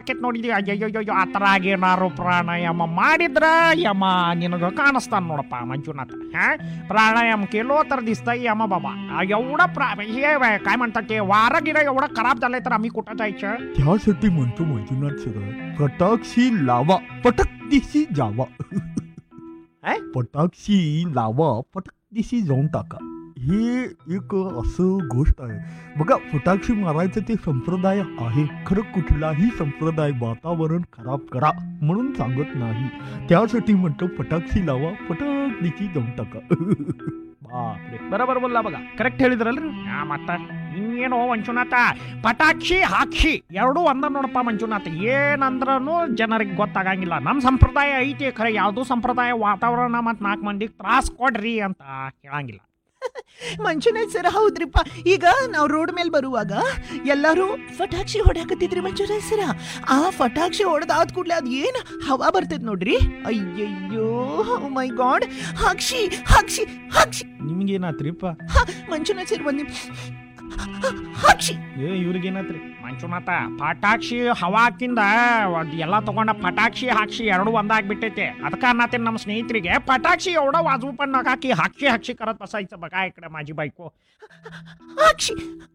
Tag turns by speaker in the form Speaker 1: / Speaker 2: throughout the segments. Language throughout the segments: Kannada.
Speaker 1: ಆಕೇತ್ ನೋಡಿದ್ವಿ ಅಯ್ಯಯ್ಯೋ ಆ ಥರ ಆಗೇನಾರು ಪ್ರಾಣಾಯಾಮ ಮಾಡಿದ್ರ ಯಮ ನಿನಗ ಕಾಣಿಸ್ತಾನ ನೋಡಪ್ಪ ಮಂಜುನಾಥ हा प्राणायाम केलो तर दिसतंय यमा बाबा आ, एवढं प्रा हे वे- काय म्हणतात ते वारं गिरं एवढं खराब झालंय तर आम्ही कुठं जायचं
Speaker 2: त्यासाठी म्हणतो मंजुनाथ सर फटाक्षी लावा पटक दिशी जावा
Speaker 1: काय?
Speaker 2: फटाक्षी लावा पटक दिशी जाऊन टाका हे एक असं गोष्ट आहे बघा फटाक्षी मारायचं ते संप्रदाय आहे खरं कुठलाही संप्रदाय वातावरण खराब करा म्हणून सांगत नाही त्यासाठी म्हणतो फटाक्षी लावा पटक दिशी जाऊन टाका
Speaker 3: ಬಾಪ್ರೆ ಬರೋಬರ್ ಬಲ್ಲ ಬಗ ಕರೆಕ್ಟ್ ಹೇಳಿದ್ರಲ್ರಿ
Speaker 1: ಆ, ಮತ್ತ ಇನ್ನೇನೋ ಮಂಜುನಾಥ ಪಟಾಕ್ಷಿ ಹಾಕ್ಷಿ ಎರಡೂ ಒಂದ ನೋಡಪ್ಪ ಮಂಜುನಾಥ ಏನಂದ್ರೂ ಜನರಿಗೆ ಗೊತ್ತಾಗಂಗಿಲ್ಲ ನಮ್ಮ ಸಂಪ್ರದಾಯ ಐತಿ ಖರೆ ಯಾವುದೂ ಸಂಪ್ರದಾಯ ವಾತಾವರಣ ಮತ್ತು ನಾಲ್ಕು ಮಂದಿಗೆ ತ್ರಾಸ್ ಕೊಡ್ರಿ ಅಂತ ಹೇಳಂಗಿಲ್ಲ
Speaker 4: ಮಂಜುನಾಥ್ ಸರ್ ಹೌದ್ರಿಪ್ಪ ಈಗ ನಾವು ರೋಡ್ ಮೇಲೆ ಬರುವಾಗ ಎಲ್ಲರೂ ಫಟಾಕ್ಷಿ ಹೊಡ್ಯಾಕತ್ತಿದ್ರಿ ಮಂಜುನಾಥ್ ಸರ ಆ ಫಟಾಕ್ಷಿ ಹೊಡೆದಾದ ಕೂಡಲೇ ಅದು ಏನು ಹವಾ ಬರ್ತೈತೆ ನೋಡ್ರಿ ಅಯ್ಯಯ್ಯೋ ಮೈ ಗಾಡ್ ಹಾಕ್ಷಿ ಹಾಕ್ಷಿ ಹಾಕ್ಷಿ
Speaker 3: ನಿಮ್ಗೇನಾತ್ರಿಪ್ಪ
Speaker 4: ಮಂಜುನಾಥ್ ಸರ್ ಒಂದು ಹಾಕ್ಷಿ
Speaker 3: ಏ ಇವ್ರಿಗೇನಾತ್ರಿ
Speaker 1: ಮಂಜುನಾಥ ಪಟಾಕ್ಷಿ ಹವಾಕಿಂದ ಅದ್ ಎಲ್ಲ ತಗೊಂಡ ಪಟಾಕ್ಷಿ ಹಾಕ್ಷಿ ಎರಡು ಒಂದಾಗ್ಬಿಟ್ಟೈತೆ ಅದಕ್ಕೆ ಅನ್ನತ್ತೀನಿ ನಮ್ಮ ಸ್ನೇಹಿತರಿಗೆ ಪಟಾಕ್ಷಿ एवढं वाजवू पण नका की हाक्षी हाक्षी करत बसायचं बघा इकडे माझी बायको
Speaker 4: ಹಾಕ್ಷಿ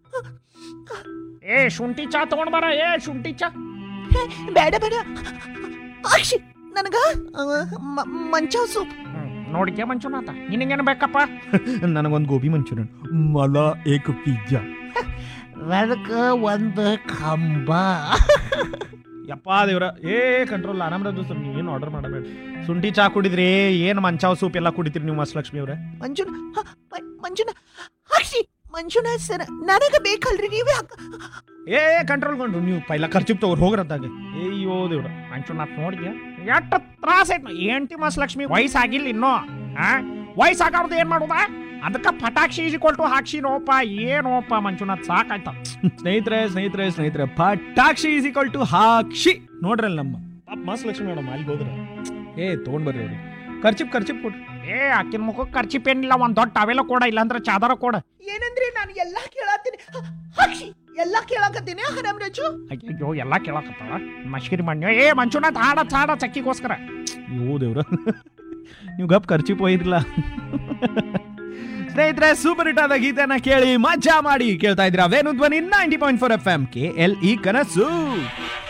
Speaker 1: ए ಶುಂಠಿ ಚಾ ತಗೊಂಡ್ ಬರ ಏ ಶುಂಠಿ ಚಾ
Speaker 4: ಬೇಡ ಬೇಡ ಹಾಕ್ಷಿ ನನಗ ಆ, ಮ- ಮಂಚ ಸೂಪ್
Speaker 1: ಹ್ಮ್, ನೋಡಿದ್ಯಾ ಮಂಜುನಾಥ ನಿನಗೇನು ಬೇಕಪ್ಪ
Speaker 3: ನನಗೊಂದು ಗೋಬಿ ಮಂಚೂರಿಯನ್
Speaker 2: मला एक पिझ्झा
Speaker 4: ಅದಕ್ಕೆ ಒಂದು ಕಂಬ
Speaker 3: ಯಪ್ಪ ದೇವ್ರ ಏ ಕಂಟ್ರೋಲ್ ಆರಾಮ್ರ ದೋಸ್ತರು ನೀವೇನು ಆರ್ಡರ್ ಮಾಡಬೇಡ ಶುಂಠಿ ಚಾ ಕುಡಿದ್ರಿ ಏನು ಮಂಚಾವ್ ಸೂಪ್ ಎಲ್ಲ ಕುಡಿತೀರಿ ನೀವು ಮಸ್ಲಕ್ಷ್ಮಿ ಅವ್ರೆ
Speaker 4: ಮಂಜುನ ಹ, ಮ- ಮಂಜುನ ಹಾಕ್ಷಿ ಮಂಜುನಾಥ್ ಸರ್ ನನಗ ಬೇಕಲ್ರಿ ನೀವೇ ಹಾಕ
Speaker 3: ಏ ಕಂಟ್ರೋಲ್ ಕೊಂಡ್ರು ನೀವು ಪೈಲ ಖರ್ಚು ತಗೋರ್ ಹೋಗ್ರತ್ತಾಗ ಅಯ್ಯೋ ದೇವ್ರ
Speaker 1: ಮಂಜುನಾಥ್ ನೋಡಿದ್ಯಾ ಎಷ್ಟು ತ್ರಾಸ ಐತ್ ಹೆಂಡತಿ ಮಸ್ ಲಕ್ಷ್ಮಿ ವಯಸ್ಸಾಗಿಲ್ಲ ಇನ್ನೂ ಆ ವಯಸ್ಸಾಗವ್ರದ್ದು ಏನ್ ಮಾಡುದ ಅದಕ್ಕೆ ಪಟಾಕ್ಷಿ ಈಜಿಕೊಳ್ತು ಹಾಕ್ಸಿ ನೋಪ ಏನೋಪ ಮಂಜುನಾಥ್ ಸಾಕಾಯ್ತ
Speaker 3: ಸ್ನೇಹಿತರೆ ಸ್ನೇಹಿತರೆ ಸ್ನೇಹಿತರೆ ಪಟಾಕ್ಷಿ ಈಸ್ ಈಕ್ವಲ್ ಟು ಹಾಕ್ಷಿ ನೋಡ್ರಲ್ಲ ನಮ್ಮ ಪಾಪ ಮಸ್ತ್ ಲಕ್ಷ್ಮಿ ಮೇಡಮ್ ಅಲ್ಲಿ ಹೋದ್ರ ಏ ತೊಗೊಂಡ್ ಬರ್ರಿ ಅವ್ರಿಗೆ ಖರ್ಚಿಪ್ ಖರ್ಚಿಪ್ ಕೊಡ್ರಿ
Speaker 1: ಏ ಆಕಿನ ಮುಖಕ್ಕೆ ಖರ್ಚಿ ಪೇನಿಲ್ಲ ಒಂದ್ ದೊಡ್ಡ ಟವೆಲ ಕೊಡ ಇಲ್ಲಾಂದ್ರೆ ಚಾದರ ಕೊಡ
Speaker 4: ಏನಂದ್ರೆ ನಾನು ಎಲ್ಲಾ ಕೇಳತ್ತೀನಿ ಹ, ಹಾಕ್ಷಿ ಎಲ್ಲಾ ಕೇಳಕತ್ತೀನಿ ಹರಾಮ್ ರಜು
Speaker 1: ಅಯ್ಯೋ ಎಲ್ಲ ಕೇಳಕತ್ತಾಳ ಮಶ್ಕಿರಿ ಮಣ್ಣು ಏ ಮಂಜುನಾಥ್ ಹಾಡ ಹಾಡ ಚಕ್ಕಿಗೋಸ್ಕರ
Speaker 3: ಅಯ್ಯೋ ದೇವ್ರ ನೀವು ಗಪ್ ಖರ್ಚಿಪ್ ಹೋಯ್ರಲ್ಲ ಸ್ನೇಹಿತರೆ ಸೂಪರ್ ಹಿಟ್ ಆದ ಗೀತೆನ ಕೇಳಿ ಮಜಾ ಮಾಡಿ ಕೇಳ್ತಾ ಇದ್ರ Venu Dhwani ninety point four F M K L E ಕನಸು